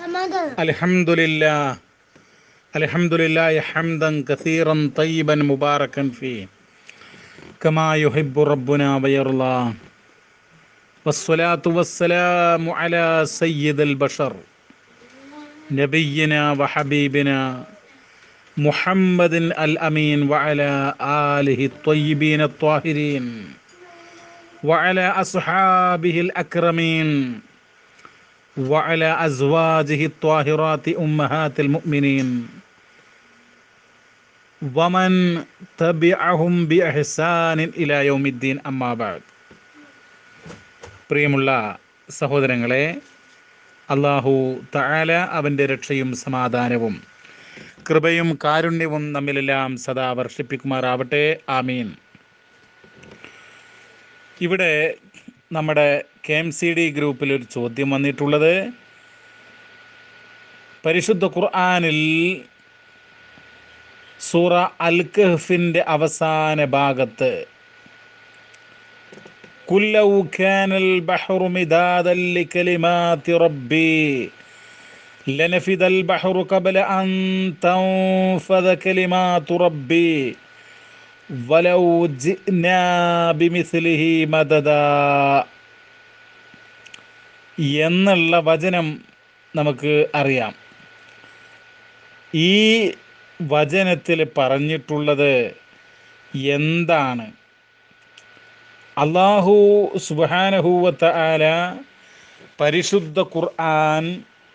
الحمد لله الحمد لله حمدا كثيرا طيبا مباركا فيه كما يحب ربنا ويرضى والصلاة والسلام على سيد البشر نبينا وحبيبنا محمد الأمين وعلى آله الطيبين الطاهرين وعلى أصحابه الأكرمين وعلى أزواجه الطاهرات أمهات المؤمنين ومن تبعهم بإحسان إلى يوم الدين أما بعد പ്രിയമുള്ള സഹോദരങ്ങളെ അള്ളാഹു തആല അവൻ്റെ രക്ഷയും സമാധാനവും കൃപയും കാരുണ്യവും നമ്മിലെല്ലാം സദാ വർഷിപ്പിക്കുമാറാവട്ടെ ആമീൻ ഇവിടെ നമ്മുടെ കെ എം സി ഡി ഗ്രൂപ്പിൽ ഒരു ചോദ്യം വന്നിട്ടുള്ളത് പരിശുദ്ധ ഖുർആനിൽ സൂറ അൽ കഹ്ഫിൻ്റെ അവസാന ഭാഗത്ത് കുല്ലൗ കാനൽ ബഹ്റു മിദാദൻ ലികലിമാതി റബ്ബി لنفد البحر قبل أن تنفذ كلمات ربي ولو جئنا بمثله مددا എന്നുള്ള വചനം നമുക്ക് അറിയാം ഈ വചനത്തിൽ പറഞ്ഞിട്ടുള്ളത് എന്താണ് അള്ളാഹു സുബാനഹൂവത്ത ആല പരിശുദ്ധ ഖുർആൻ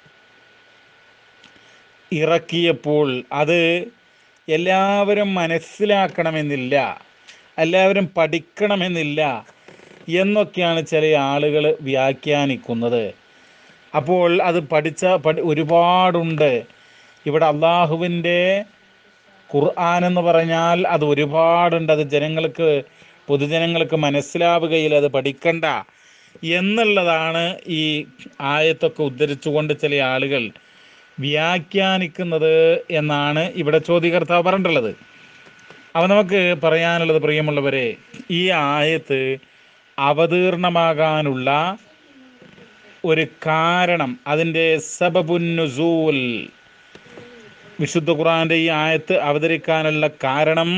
ഇറക്കിയപ്പോൾ അത് എല്ലാവരും മനസ്സിലാക്കണമെന്നില്ല എല്ലാവരും പഠിക്കണമെന്നില്ല എന്നൊക്കെയാണ് ചില ആളുകൾ വ്യാഖ്യാനിക്കുന്നത് അപ്പോൾ അത് പഠിച്ച പഠി ഒരുപാടുണ്ട് ഇവിടെ അള്ളാഹുവിൻ്റെ ഖുർആൻ എന്ന് പറഞ്ഞാൽ അത് ഒരുപാടുണ്ട് അത് ജനങ്ങൾക്ക് പൊതുജനങ്ങൾക്ക് മനസ്സിലാവുകയിൽ അത് പഠിക്കണ്ട എന്നുള്ളതാണ് ഈ ആയത്തൊക്കെ ഉദ്ധരിച്ചുകൊണ്ട് ചില ആളുകൾ വ്യാഖ്യാനിക്കുന്നത് എന്നാണ് ഇവിടെ ചോദ്യകർത്താവ് പറഞ്ഞിട്ടുള്ളത് അപ്പോൾ നമുക്ക് പറയാനുള്ളത് പ്രിയമുള്ളവരെ ഈ ആയത്ത് അവതീർണമാകാനുള്ള ഒരു കാരണം അതിൻ്റെ സബബുന്നുസൂൽ വിശുദ്ധ ഖുറാൻ്റെ ഈ ആയത്ത് അവതരിക്കാനുള്ള കാരണം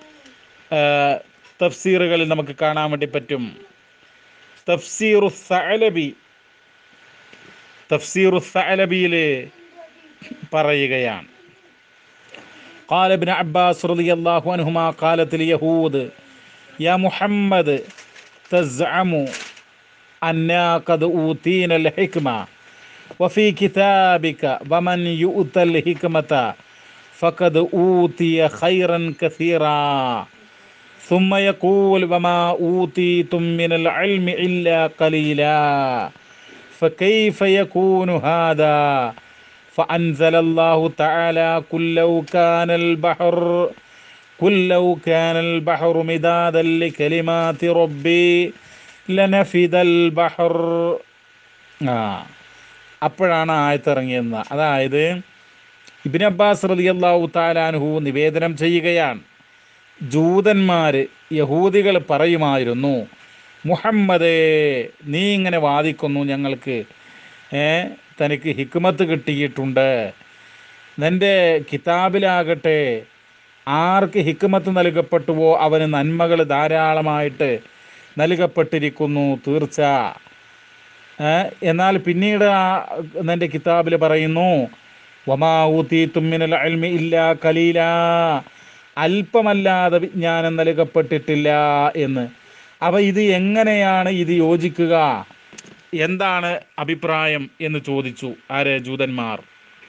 തഫ്സീറുകളിൽ നമുക്ക് കാണാൻ വേണ്ടി പറ്റും തഫ്സീറു സഅലബി തഫ്സീറു സഅലബിയിൽ പറയുകയാണ് قال ابن عباس رضي الله عنهما قالت اليهود يا محمد تزعم أنا قد أوتينا الحكمة وفي كتابك ومن يؤتى الحكمة فقد أوتي خيرا كثيرا ثم يقول وما أوتيتم من العلم إلا قليلا فكيف يكون هذا فأنزل الله تعالى قل لو كان البحر قل لو كان البحر مدادا لكلمات ربي لنفد البحر ആ അപ്പോഴാണ് ആയത്തിറങ്ങിയെന്ന് അതായത് ഇബിൻ അബ്ബാസ് റളിയല്ലാഹു താലാൻഹു നിവേദനം ചെയ്യുകയാണ് ജൂതന്മാർ യഹൂദികൾ പറയുമായിരുന്നു മുഹമ്മദേ നീ ഇങ്ങനെ വാദിക്കുന്നു ഞങ്ങൾക്ക് ഏ തനിക്ക് ഹിക്മത്ത് കിട്ടിയിട്ടുണ്ട് നിൻ്റെ കിതാബിലാകട്ടെ ആർക്ക് ഹിക്മത്ത് നൽകപ്പെട്ടുവോ അവന് നന്മകൾ ധാരാളമായിട്ട് നൽകപ്പെട്ടിരിക്കുന്നു തീർച്ച എന്നാൽ പിന്നീട് ആ നിൻ്റെ കിതാബിൽ പറയുന്നു വമാ ഊത്തി തുമ്മിനൽ അൽമി ഇല്ല കലീല അല്പമല്ലാതെ വിജ്ഞാനം നൽകപ്പെട്ടിട്ടില്ല എന്ന് അപ്പോൾ ഇത് എങ്ങനെയാണ് ഇത് യോജിക്കുക എന്താണ് അഭിപ്രായം എന്ന് ചോദിച്ചു ആര് ജൂതന്മാർ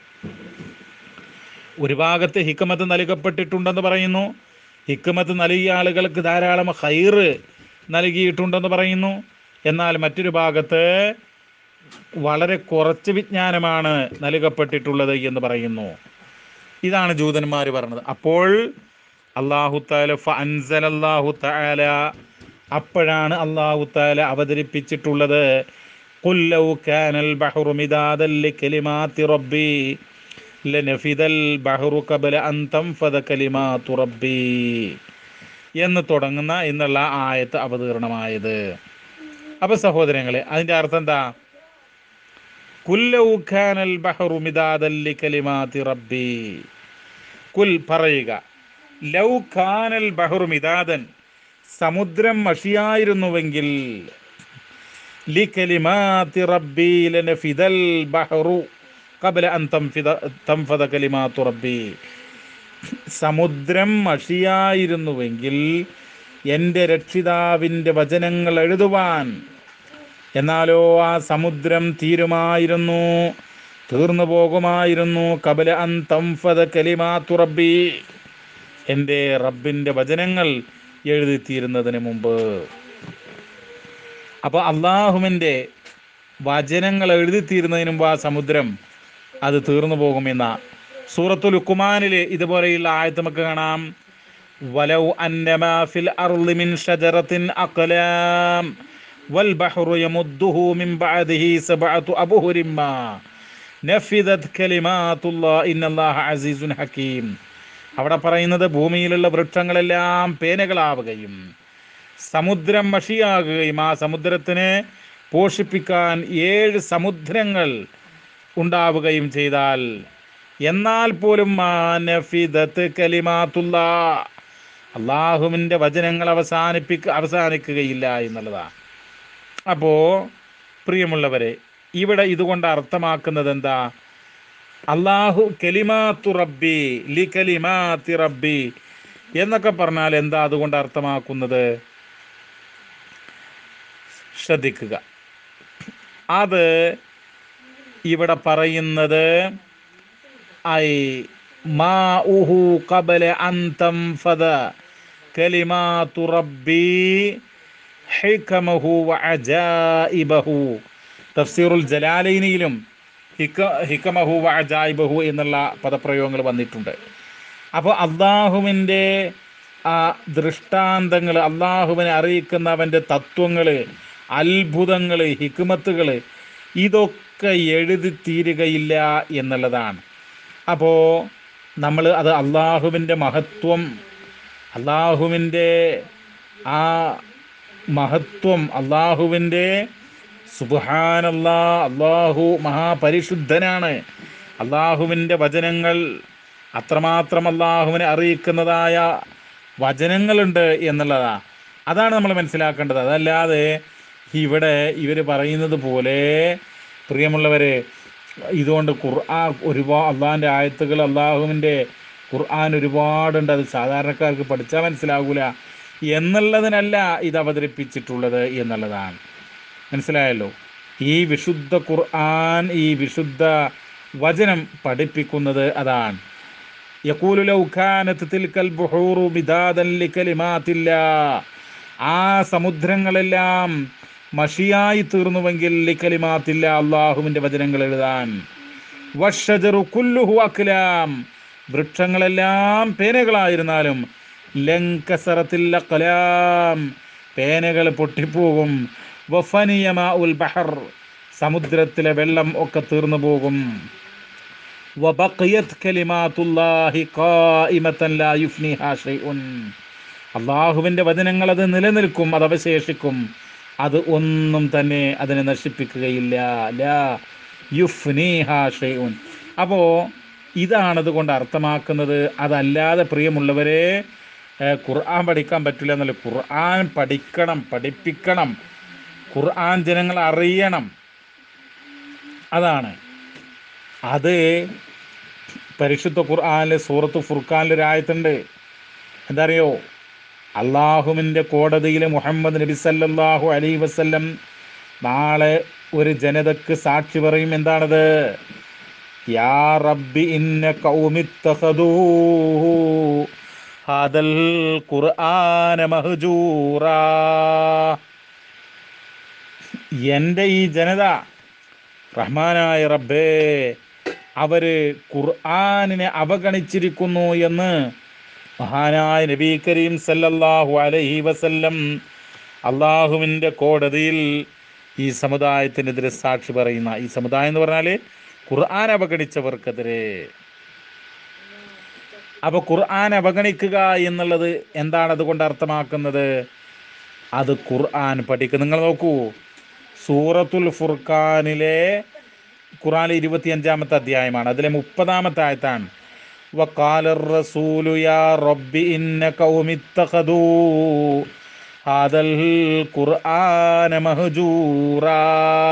ഒരു ഭാഗത്ത് ഹിക്കമത്ത് നൽകപ്പെട്ടിട്ടുണ്ടെന്ന് പറയുന്നു ഹിക്കമത്ത് നൽകിയ ആളുകൾക്ക് ധാരാളം ഹൈറ് നൽകിയിട്ടുണ്ടെന്ന് പറയുന്നു എന്നാൽ മറ്റൊരു ഭാഗത്ത് വളരെ കുറച്ച് വിജ്ഞാനമാണ് നൽകപ്പെട്ടിട്ടുള്ളത് എന്ന് പറയുന്നു ഇതാണ് ജൂതന്മാർ പറഞ്ഞത് അപ്പോൾ അള്ളാഹു താല ഫൻസൽ അള്ളാഹു താല അപ്പോഴാണ് അള്ളാഹു താല അവതരിപ്പിച്ചിട്ടുള്ളത് കുല്ലൗ കാനൽ ബഹ്റു മിദാദൻ ലികലിമാതി റബ്ബി ലനഫിദൽ ബഹ്റു ഖബല അൻ തൻഫദ കലിമാതു റബ്ബി എന്ന് തുടങ്ങുന്ന എന്നുള്ള ആയത്ത് അവതീർണമായത് അപ്പോൾ സഹോദരങ്ങളെ അതിൻ്റെ അർത്ഥം എന്താ കുല്ലൗ ഖാനൽ ബഹറു മിദാദൻ ലികലിമാതി റബ്ബി കുൽ പറയുക ലൗ ഖാനൽ ബഹറു മിദാദൻ സമുദ്രം മഷിയായിരുന്നുവെങ്കിൽ ലികലിമാതി റബ്ബി ലനഫിദൽ ബഹറു ഖബല അൻ തംഫിദ തംഫദ കലിമാതു റബ്ബി സമുദ്രം മഷിയായിരുന്നുവെങ്കിൽ എൻ്റെ രക്ഷിതാവിൻ്റെ വചനങ്ങൾ എഴുതുവാൻ എന്നാലോ ആ സമുദ്രം തീരുമായിരുന്നു തീർന്നു പോകുമായിരുന്നു കബല അൻ തംഫദ കലിമാതു റബ്ബി എൻ്റെ റബ്ബിൻ്റെ വചനങ്ങൾ എഴുതിത്തീരുന്നതിന് മുമ്പ് അപ്പോൾ അള്ളാഹുവിൻ്റെ വചനങ്ങൾ എഴുതിത്തീരുന്നതിന് മുമ്പ് ആ സമുദ്രം അത് തീർന്നു പോകുമെന്ന സൂറത്തുൽ ഉക്കുമാനിൽ ഇതുപോലെയുള്ള ആയത്ത് നമുക്ക് കാണാം വലൗ അന്നമാ ഫിൽ അർളി മിൻ ഷജറത്തിൻ അഖലാം വൽ ബഹ്റു യമുദ്ദുഹു മിൻ ബഅദിഹി സബഅതു അബ്ഹുരിൻ മാ നഫിദത് കലിമാത്തുല്ലാഹി ഇന്നല്ലാഹ അസീസുൻ ഹകീം അവിടെ പറയുന്നത് ഭൂമിയിലുള്ള വൃക്ഷങ്ങളെല്ലാം പേനകളാവുകയും സമുദ്രം മഷിയാകുകയും ആ സമുദ്രത്തിനെ പോഷിപ്പിക്കാൻ ഏഴ് സമുദ്രങ്ങൾ ഉണ്ടാവുകയും ചെയ്താൽ എന്നാൽ പോലും മാനഫിദത്ത് കലിമാത്തുള്ള അള്ളാഹുവിൻ്റെ വചനങ്ങൾ അവസാനിപ്പിക്ക അവസാനിക്കുകയില്ല എന്നുള്ളതാണ് അപ്പോൾ പ്രിയമുള്ളവരെ ഇവിടെ ഇതുകൊണ്ട് അർത്ഥമാക്കുന്നത് എന്താ അള്ളാഹു കലിമാത്തു റബ്ബി ലി കലിമാത്തി റബ്ബി എന്നൊക്കെ പറഞ്ഞാൽ എന്താ അതുകൊണ്ട് അർത്ഥമാക്കുന്നത് ശ്രദ്ധിക്കുക അത് ഇവിടെ പറയുന്നത് ഐ മാ ഉഹു കബല അന്തം ഫദ കലിമാതു റബ്ബി ഹിക്കമഹു വഅജായിബഹു തഫ്സീറുൽ ജലാലൈനിയിലും ഹിക്ക ഹിക്കമഹു വഅജായിബഹു എന്നുള്ള പദപ്രയോഗങ്ങൾ വന്നിട്ടുണ്ട് അപ്പോൾ അള്ളാഹുവിൻ്റെ ആ ദൃഷ്ടാന്തങ്ങൾ അള്ളാഹുവിനെ അറിയിക്കുന്ന അവൻ്റെ തത്വങ്ങൾ അത്ഭുതങ്ങൾ ഹിക്മത്തുകൾ ഇതൊക്കെ എഴുതി തീരുകയില്ല എന്നുള്ളതാണ് അപ്പോൾ നമ്മൾ അത് അള്ളാഹുവിൻ്റെ മഹത്വം അള്ളാഹുവിൻ്റെ ആ മഹത്വം അള്ളാഹുവിൻ്റെ സുബാനല്ലാ അള്ളാഹു മഹാപരിശുദ്ധനാണ് അള്ളാഹുവിൻ്റെ വചനങ്ങൾ അത്രമാത്രം അള്ളാഹുവിനെ അറിയിക്കുന്നതായ വചനങ്ങളുണ്ട് എന്നുള്ളതാണ് അതാണ് നമ്മൾ മനസ്സിലാക്കേണ്ടത് അതല്ലാതെ ഇവിടെ ഇവർ പറയുന്നത് പോലെ പ്രിയമുള്ളവരെ ഇതുകൊണ്ട് ഖുർആൻ ഒരുപാട് അള്ളാഹിൻ്റെ ആയത്തുകൾ അള്ളാഹുവിൻ്റെ ഖുർആൻ ഒരുപാടുണ്ട് അത് സാധാരണക്കാർക്ക് പഠിച്ചാൽ മനസ്സിലാകൂല എന്നുള്ളതിനല്ല ഇത് അവതരിപ്പിച്ചിട്ടുള്ളത് എന്നുള്ളതാണ് മനസ്സിലായല്ലോ ഈ വിശുദ്ധ ഖുർആൻ ഈ വിശുദ്ധ വചനം പഠിപ്പിക്കുന്നത് അതാണ് യഖൂലു ലൗ കാനത്ത് തിൽക്കൽ ബുഹൂറു മിദാദൻ ലികലിമാത്തില്ല ആ സമുദ്രങ്ങളെല്ലാം മഷിയായി തീർന്നുവെങ്കിൽ ലിക്കലിമാത്തില്ല അള്ളാഹുവിൻ്റെ വചനങ്ങൾ എഴുതാൻ വഷജറു കുല്ലുഹു അക്ലാം വൃക്ഷങ്ങളെല്ലാം പേനകളായിരുന്നാലും ലങ്കസറത്തില്ല കലാം പേനകൾ പൊട്ടിപ്പോകും വഫനിയമ ഉൽ ബഹർ സമുദ്രത്തിലെ വെള്ളം ഒക്കെ തീർന്നു പോകും വബഖിയത് കലിമാത്തുല്ലാഹി ഖായിമത്തൻ ലാ യുഫ്നിഹാ ഷൈഉൻ അള്ളാഹുവിൻ്റെ വചനങ്ങൾ അത് നിലനിൽക്കും അത് അവശേഷിക്കും അത് ഒന്നും തന്നെ അതിനെ നശിപ്പിക്കുകയില്ല ലാ യുഫ്നിഹാ ഷൈഉൻ അപ്പോൾ ഇതാണത് കൊണ്ട് അർത്ഥമാക്കുന്നത് അതല്ലാതെ പ്രിയമുള്ളവരെ ഏഹ്, ഖുർആൻ പഠിക്കാൻ പറ്റില്ല എന്നല്ല ഖുർആൻ പഠിക്കണം പഠിപ്പിക്കണം ഖുർആൻ ജനങ്ങൾ അറിയണം അതാണ് അത് പരിശുദ്ധ ഖുർആനിലെ സൂറത്ത് ഫുർഖാനിൽ ഒരു ആയത്തുണ്ട് എന്താ അറിയോ അള്ളാഹുവിൻ്റെ കോടതിയിൽ മുഹമ്മദ് നബി സല്ലല്ലാഹു അലൈ വസല്ലം നാളെ ഒരു ജനതക്ക് സാക്ഷി പറയും എന്താണത് യാ റബ്ബി ഇന്ന കൗമിത്തഖദൂ ഹാദൽ ഖുർആന മഹ്ജൂറാ എൻ്റെ ഈ ജനത റഹ്മാനായ റബ്ബേ അവര് ഖുർആനിനെ അവഗണിച്ചിരിക്കുന്നു എന്ന് മഹാനായ നബി കരീം സല്ലല്ലാഹു അലൈഹി വസല്ലം അള്ളാഹുവിൻ്റെ കോടതിയിൽ ഈ സമുദായത്തിനെതിരെ സാക്ഷി പറയുന്ന ഈ സമുദായം എന്ന് പറഞ്ഞാൽ ഖുർആൻ അവഗണിച്ചവർക്കെതിരെ അപ്പോൾ ഖുർആൻ അവഗണിക്കുക എന്നുള്ളത് എന്താണ് അതുകൊണ്ട് അർത്ഥമാക്കുന്നത് അത് ഖുർആൻ പഠിക്കുക നിങ്ങൾ നോക്കൂ സൂറത്തുൽ ഫുർഖാനിലെ ഖുറാനിലെ ഇരുപത്തിയഞ്ചാമത്തെ അധ്യായമാണ് അതിലെ മുപ്പതാമത്തെ ആയത്താണ് വക്കാലർ റസൂലു യാ റബ്ബി ഇന്ന കൗമിത്തഖദൂ ഹാദൽ ഖുർആന മഹജൂറാ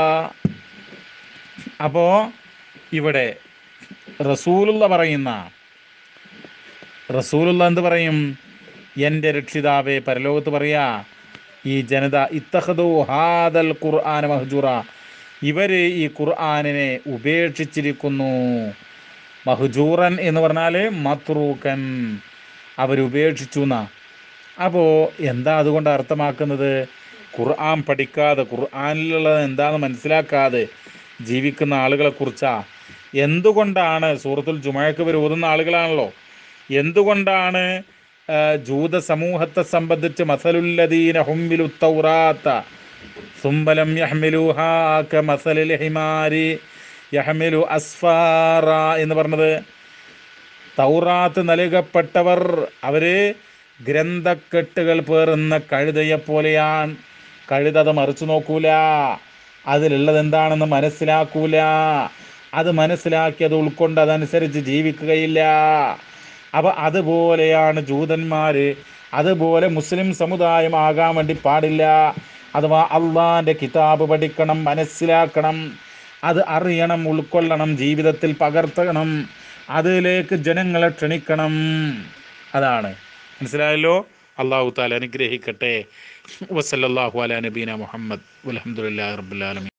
അപ്പോൾ ഇവിടെ റസൂലുള്ള പറയുന്ന റസൂലുള്ള എന്ത് പറയും എൻ്റെ രക്ഷിതാവേ പരലോകത്ത് പറയാ ഈ ജനത ഇത്തഹദു ഹാദൽ ഖുർആന മഹജൂറ ഇവർ ഈ ഖുർആനിനെ ഉപേക്ഷിച്ചിരിക്കുന്നു മഹജൂറൻ എന്ന് പറഞ്ഞാൽ മത്രൂക്കൻ അവരുപേക്ഷിച്ചു എന്നാ അപ്പോൾ എന്താ അതുകൊണ്ട് അർത്ഥമാക്കുന്നത് ഖുർആൻ പഠിക്കാതെ ഖുർആനിലുള്ളത് എന്താണെന്ന് മനസ്സിലാക്കാതെ ജീവിക്കുന്ന ആളുകളെ കുറിച്ചാ എന്തുകൊണ്ടാണ് സൂറത്തുൽ ജുമഴക്ക് ഇവർ ഓതുന്ന ആളുകളാണല്ലോ എന്തുകൊണ്ടാണ് ആ, ജൂത സമൂഹത്തെ സംബന്ധിച്ച് മസലുല്ലദീന ഹുംബിലു തൗറാത്ത സുംബലം യഹ്മിലുഹാ ക മസലിൽ ഹിമാരി യഹ്മിലു അസ്ഫാറ എന്ന് പറഞ്ഞത് തൗറാത്ത് നൽകപ്പെട്ടവർ അവര് ഗ്രന്ഥക്കെട്ടുകൾ പേറുന്ന കഴുതയെ പോലെയാണ് കഴുത അത് മറിച്ചു നോക്കൂല അതിലുള്ളത് എന്താണെന്ന് മനസ്സിലാക്കൂല അത് മനസ്സിലാക്കി അത് ഉൾക്കൊണ്ട് അതനുസരിച്ച് ജീവിക്കുകയില്ല അപ്പൊ അതുപോലെയാണ് ജൂതന്മാര് അതുപോലെ മുസ്ലിം സമുദായം ആകാൻ വേണ്ടി പാടില്ല അഥവാ അള്ളാന്റെ കിതാബ് പഠിക്കണം മനസ്സിലാക്കണം അത് അറിയണം ഉൾക്കൊള്ളണം ജീവിതത്തിൽ പകർത്തണം അതിലേക്ക് ജനങ്ങളെ ക്ഷണിക്കണം അതാണ് മനസ്സിലായല്ലോ അള്ളാഹു താല അനുഗ്രഹിക്കട്ടെ വസല്ലാഹു അല നബീന മുഹമ്മദ് അലഹമുല്ലാ റബുലാലമി